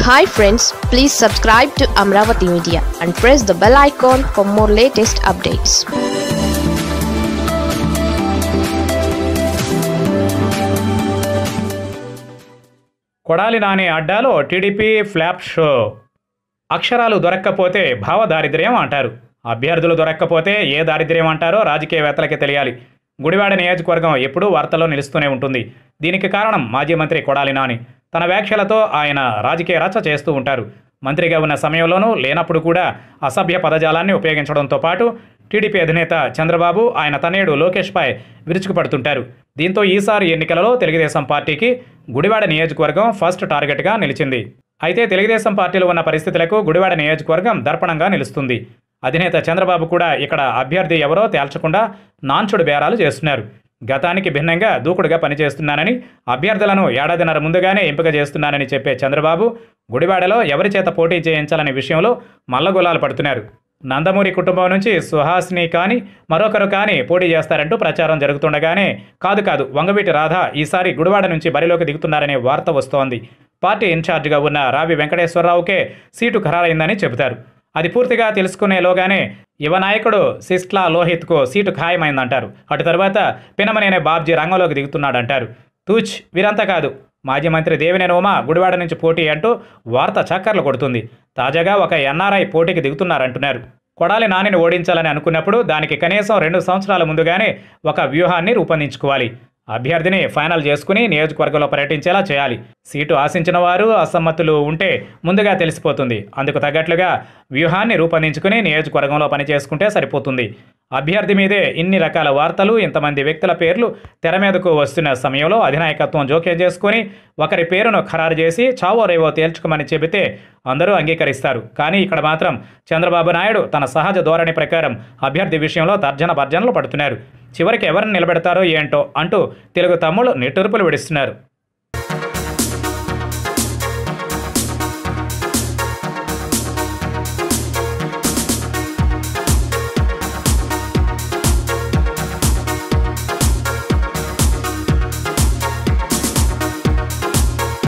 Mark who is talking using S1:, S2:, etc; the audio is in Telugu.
S1: hi friends please subscribe to Amaravati media and press the bell icon for more latest updates
S2: Kodali Nani అడ్డాలో టీడీపీ ఫ్లాప్ షో అక్షరాలు దొరక్కపోతే భావ దారిద్ర్యం అంటారు అభ్యర్థులు దొరక్కపోతే ఏ దారిద్ర్యం అంటారో రాజకీయవేత్తలకి తెలియాలి గుడివాడ నియోజకవర్గం ఎప్పుడూ వార్తల్లో నిలుస్తూనే ఉంటుంది దీనికి కారణం మాజీ మంత్రి కొడాలి నాని తన వ్యాఖ్యలతో ఆయన రాజకీయ రచ్చ చేస్తూ ఉంటారు మంత్రిగా ఉన్న సమయంలోనూ లేనప్పుడు కూడా అసభ్య పదజాలాన్ని ఉపయోగించడంతో పాటు టీడీపీ అధినేత చంద్రబాబు ఆయన తనయుడు లోకేష్పై విరుచుకుపడుతుంటారు దీంతో ఈసారి ఎన్నికలలో తెలుగుదేశం పార్టీకి గుడివాడ నియోజకవర్గం ఫస్ట్ టార్గెట్గా నిలిచింది అయితే తెలుగుదేశం పార్టీలో ఉన్న పరిస్థితులకు గుడివాడ నియోజకవర్గం దర్పణంగా నిలుస్తుంది అధినేత చంద్రబాబు కూడా ఇక్కడ అభ్యర్థి ఎవరో తేల్చకుండా నాంచుడు బేరాలు చేస్తున్నారు గతానికి భిన్నంగా దూకుడుగా పనిచేస్తున్నానని అభ్యర్థులను ఏడాదిన్నర ముందుగానే ఎంపిక చేస్తున్నానని చెప్పే చంద్రబాబు గుడివాడలో ఎవరి చేత పోటీ చేయించాలనే విషయంలో మల్లగొలాలు పడుతున్నారు నందమూరి కుటుంబం నుంచి సుహాస్ని కానీ మరొకరు కానీ పోటీ చేస్తారంటూ ప్రచారం జరుగుతుండగానే కాదు కాదు వంగవీటి రాధ ఈసారి గుడివాడ నుంచి బరిలోకి దిగుతున్నారనే వార్త వస్తోంది పార్టీ ఇన్ఛార్జిగా ఉన్న రావి వెంకటేశ్వరరావుకే సీటు ఖరారైందని చెబుతారు అది పూర్తిగా తెలుసుకునేలోగానే యువ నాయకుడు సిస్ట్లా లోహిత్కు సీటు ఖాయమైందంటారు అటు తర్వాత పినమనేనే బాబ్జీ రంగంలోకి దిగుతున్నాడంటారు తూచ్ వీరంతా కాదు మాజీ మంత్రి దేవినేని ఉమా గుడివాడ నుంచి పోటీ అంటూ వార్త చక్కర్లు కొడుతుంది తాజాగా ఒక ఎన్ఆర్ఐ పోటీకి దిగుతున్నారంటున్నారు కొడాలి నానిని ఓడించాలని అనుకున్నప్పుడు దానికి కనీసం రెండు సంవత్సరాల ముందుగానే ఒక వ్యూహాన్ని రూపొందించుకోవాలి అభ్యర్థిని ఫైనల్ చేసుకుని నియోజకవర్గంలో పర్యటించేలా చేయాలి సీటు ఆశించిన వారు అసమ్మతులు ఉంటే ముందుగా తెలిసిపోతుంది అందుకు తగ్గట్లుగా వ్యూహాన్ని రూపొందించుకుని నియోజకవర్గంలో పనిచేసుకుంటే సరిపోతుంది అభ్యర్థి మీదే ఇన్ని రకాల వార్తలు ఇంతమంది వ్యక్తుల పేర్లు తెర మీదకు వస్తున్న సమయంలో అధినాయకత్వం జోక్యం చేసుకుని ఒకరి పేరును ఖరారు చేసి చావో రేవో తేల్చుకోమని చెబితే అందరూ అంగీకరిస్తారు కానీ ఇక్కడ మాత్రం చంద్రబాబు నాయుడు తన సహజ ధోరణి ప్రకారం అభ్యర్థి విషయంలో తర్జన భర్జనలు పడుతున్నారు చివరికి ఎవరిని నిలబెడతారో ఏంటో అంటూ తెలుగు తమ్ముళ్ళు నిట్టూర్పులు విడుస్తున్నారు